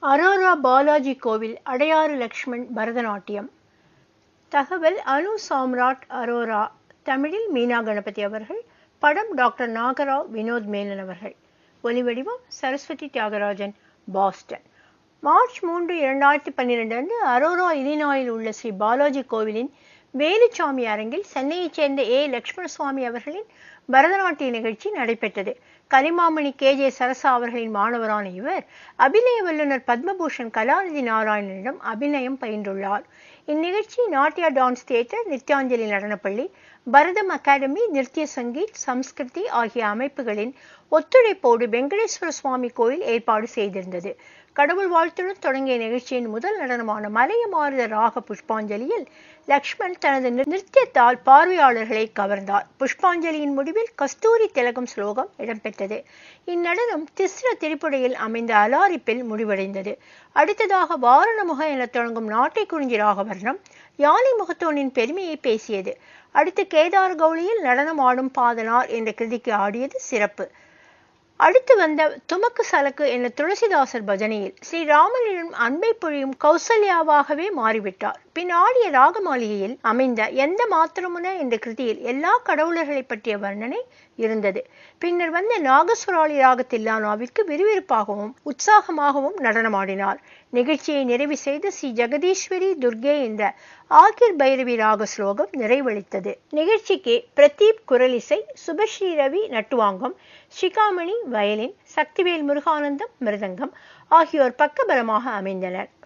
அரோரா பாலாஜி கோவில் அடையாறு லக்ஷ்மண் பரதநாட்டியம் தகவல் அனு சாம்ராட் அரோரா தமிழில் மீனா கணபதி அவர்கள் படம் டாக்டர் நாகராவ் வினோத் மேனன் அவர்கள் ஒலிவடிவம் சரஸ்வதி தியாகராஜன் பாஸ்டன் மார்ச் மூன்று இரண்டாயிரத்தி பன்னிரண்டு அன்று அரோரா இலினாயில் உள்ள ஸ்ரீ பாலாஜி கோவிலின் வேலுச்சாமி அரங்கில் சென்னையைச் சேர்ந்த ஏ லட்சுமணசுவாமி அவர்களின் பரதநாட்டிய நிகழ்ச்சி நடைபெற்றது கலிமாமணி கே ஜே சரசா அவர்களின் மாணவரான இவர் அபிநய வல்லுநர் பத்மபூஷன் கலாநிதி நாராயணனிடம் அபிநயம் பயின்றுள்ளார் இந்நிகழ்ச்சி நாட்டியா டான்ஸ் தியேட்டர் நித்யாஞ்சலி நடனப்பள்ளி பரதம் அகாடமி நிருத்திய சங்கீத் சம்ஸ்கிருதி ஆகிய அமைப்புகளின் ஒத்துழைப்போடு வெங்கடேஸ்வர சுவாமி கோயில் ஏற்பாடு செய்திருந்தது கடவுள் வாழ்த்துடன் தொடங்கிய நிகழ்ச்சியின் முதல் நடனமான மலையமாறுத ராக புஷ்பாஞ்சலியில் லக்ஷ்மண் தனது நிறுத்தியத்தால் பார்வையாளர்களை கவர்ந்தார் புஷ்பாஞ்சலியின் முடிவில் கஸ்தூரி திலகம் ஸ்லோகம் இடம்பெற்றது இந்நடனம் திஸ்ர திரிப்புடையில் அமைந்த அலாரிப்பில் முடிவடைந்தது அடுத்ததாக வாரணமுக என தொடங்கும் நாட்டை குறிஞ்சி ராகவர்ணம் யானை முகத்தோனின் பெருமையை பேசியது அடுத்து கேதார் கௌளியில் நடனம் ஆடும் பாதனார் என்ற கிருதிக்கு ஆடியது சிறப்பு அடுத்து வந்த துமக்கு சலக்கு என்ற துளசிதாசர் பஜனையில் ஸ்ரீராமனிடம் அன்பை பொழியும் கௌசல்யாவாகவே மாறிவிட்டார் பின் ஆடிய ராகமாளிகையில் அமைந்த எந்த மாத்திரமுன என்ற கிருதியில் எல்லா கடவுளர்களை பற்றிய வர்ணனை இருந்தது பின்னர் வந்த நாகஸ்வராளி ராக தில்லானாவிற்கு விறுவிறுப்பாகவும் உற்சாகமாகவும் நடனமாடினார் நிகழ்ச்சியை நிறைவு செய்த ஸ்ரீ ஜெகதீஸ்வரி துர்கே என்ற ஆகிர் பைரவி ராக ஸ்லோகம் நிறைவளித்தது நிகழ்ச்சிக்கு பிரதீப் குரலிசை சுபஸ்ரீ ரவி நட்டுவாங்கம் ஷிகாமணி வயலின் சக்திவேல் முருகானந்தம் மிருதங்கம் ஆகியோர் பக்கபலமாக அமைந்தனர்